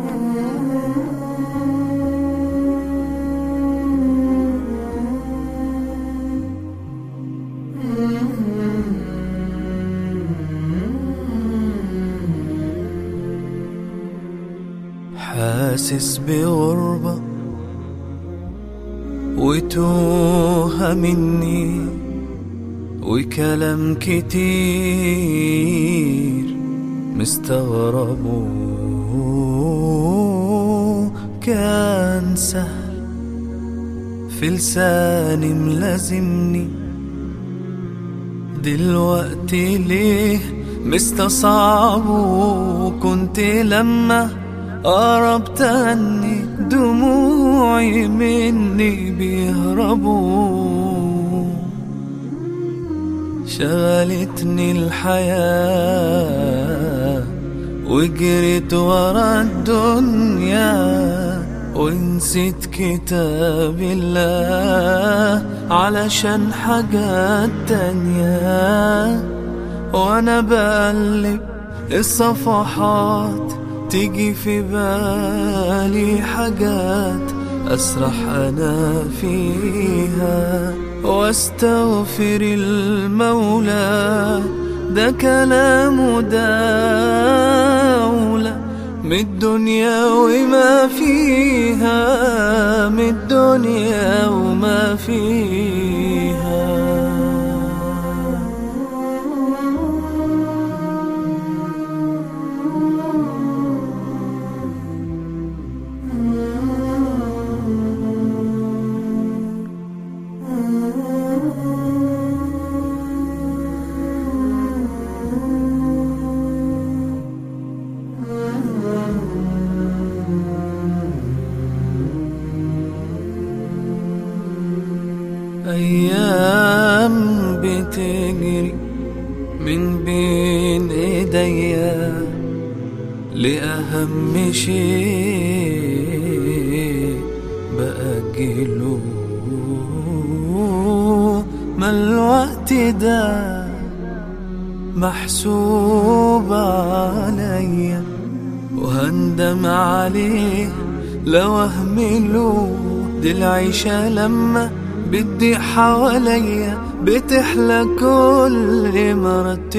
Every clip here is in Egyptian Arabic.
حاسس بغربة وتوه مني وكلام كتير مستغربه كان سهل في لساني ملازمني دلوقتي ليه مستصعبه كنت لما قربت عني دموعي مني بيهربوا شغلتني الحياة وجريت ورا الدنيا ونسيت كتاب الله علشان حاجات تانية وانا بقلب الصفحات تيجي في بالي حاجات أسرح أنا فيها واستغفر المولى ده كلام دولة من الدنيا وما فيها من الدنيا وما فيها أيام بتجري من بين إيديا لأهم شيء بأجله ما الوقت ده محسوب عليا وهندم عليه لو أهمله دي العيشة لما بدي حواليا بتحلى كل ما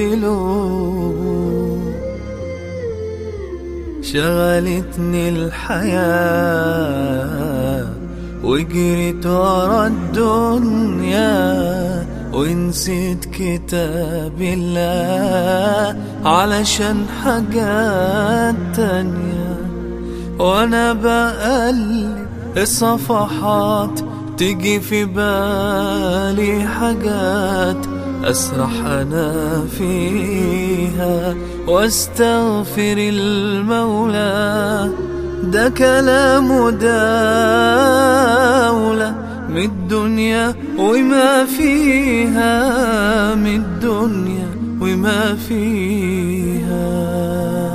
رتله شغلتني الحياة وجريت ورا الدنيا ونسيت كتاب الله علشان حاجات تانية وانا بقلب الصفحات تيجي في بالي حاجات أسرح أنا فيها واستغفر المولى ده كلام دولة من الدنيا وما فيها من الدنيا وما فيها